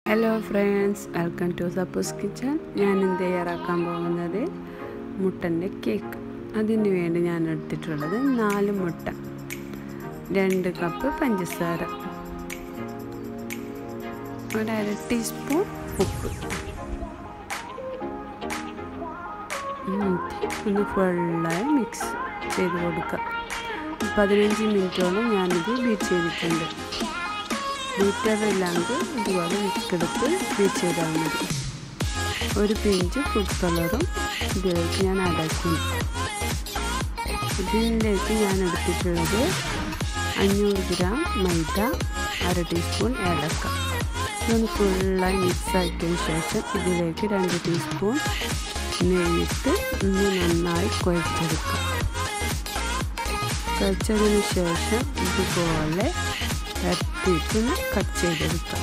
hello friends welcome to suppose kitchen ഞാൻ ഇന്ന് തയ്യാറാക്കാൻ പോകുന്നത് മുട്ടൻ്റെ കേക്ക് അതിന് വേണ്ടി ഞാൻ എടുത്തിട്ടുള്ളത് നാല് മുട്ട രണ്ട് കപ്പ് പഞ്ചസാര ഒരു അര ടീസ്പൂൺ ഉപ്പ് ഒന്ന് ഫുള്ളായി മിക്സ് ചെയ്ത് കൊടുക്കാം പതിനഞ്ച് മിനിറ്റോളം ഞാനിത് ബീറ്റ് ചെയ്തിട്ടുണ്ട് ബീറ്ററില്ലാണ്ട് ഇതുപോലെ മിക്സെടുത്ത് ബീറ്റ് ചെയ്താൽ മതി ഒരു പിഞ്ച് ഫുഡ് കളറും ഇതിലേക്ക് ഞാൻ അടയ്ക്കും ഇതിലേക്ക് ഞാൻ എടുത്തിട്ടുള്ളത് അഞ്ഞൂറ് ഗ്രാം മൈദ അര ടീസ്പൂൺ ഏലക്ക ഇതൊന്ന് ഫുള്ളായി മിക്സ് ആക്കിയതിന് ശേഷം ഇതിലേക്ക് രണ്ട് ടീസ്പൂൺ നെയ്യിട്ട് ഒന്ന് നന്നായി കുഴച്ചെടുക്കാം കുഴച്ചതിന് ശേഷം ഇതുപോലെ പരത്തിയിട്ട് കട്ട് ചെയ്തെടുക്കാം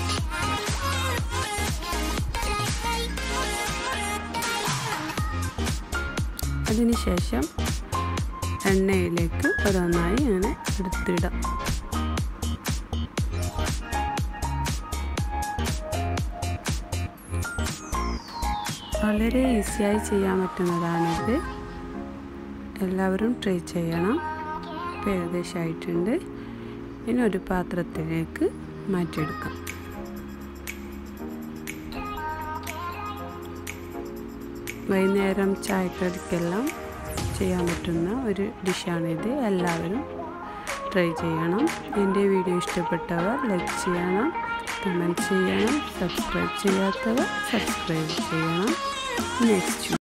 അതിനുശേഷം എണ്ണയിലേക്ക് ഓരോന്നായി ഇങ്ങനെ എടുത്തിടാം വളരെ ഈസിയായി ചെയ്യാൻ പറ്റുന്നതാണിത് എല്ലാവരും ട്രൈ ചെയ്യണം ഇപ്പോൾ ഏകദേശമായിട്ടുണ്ട് ഇനി ഒരു പാത്രത്തിലേക്ക് മാറ്റിയെടുക്കാം വൈകുന്നേരം ചായക്കടിക്കെല്ലാം ചെയ്യാൻ പറ്റുന്ന ഒരു ഡിഷാണിത് എല്ലാവരും ട്രൈ ചെയ്യണം എൻ്റെ വീഡിയോ ഇഷ്ടപ്പെട്ടവർ ലൈക്ക് ചെയ്യണം കമൻറ്റ് ചെയ്യണം സബ്സ്ക്രൈബ് ചെയ്യാത്തവർ സബ്സ്ക്രൈബ് ചെയ്യണം നെക്സ്റ്റ്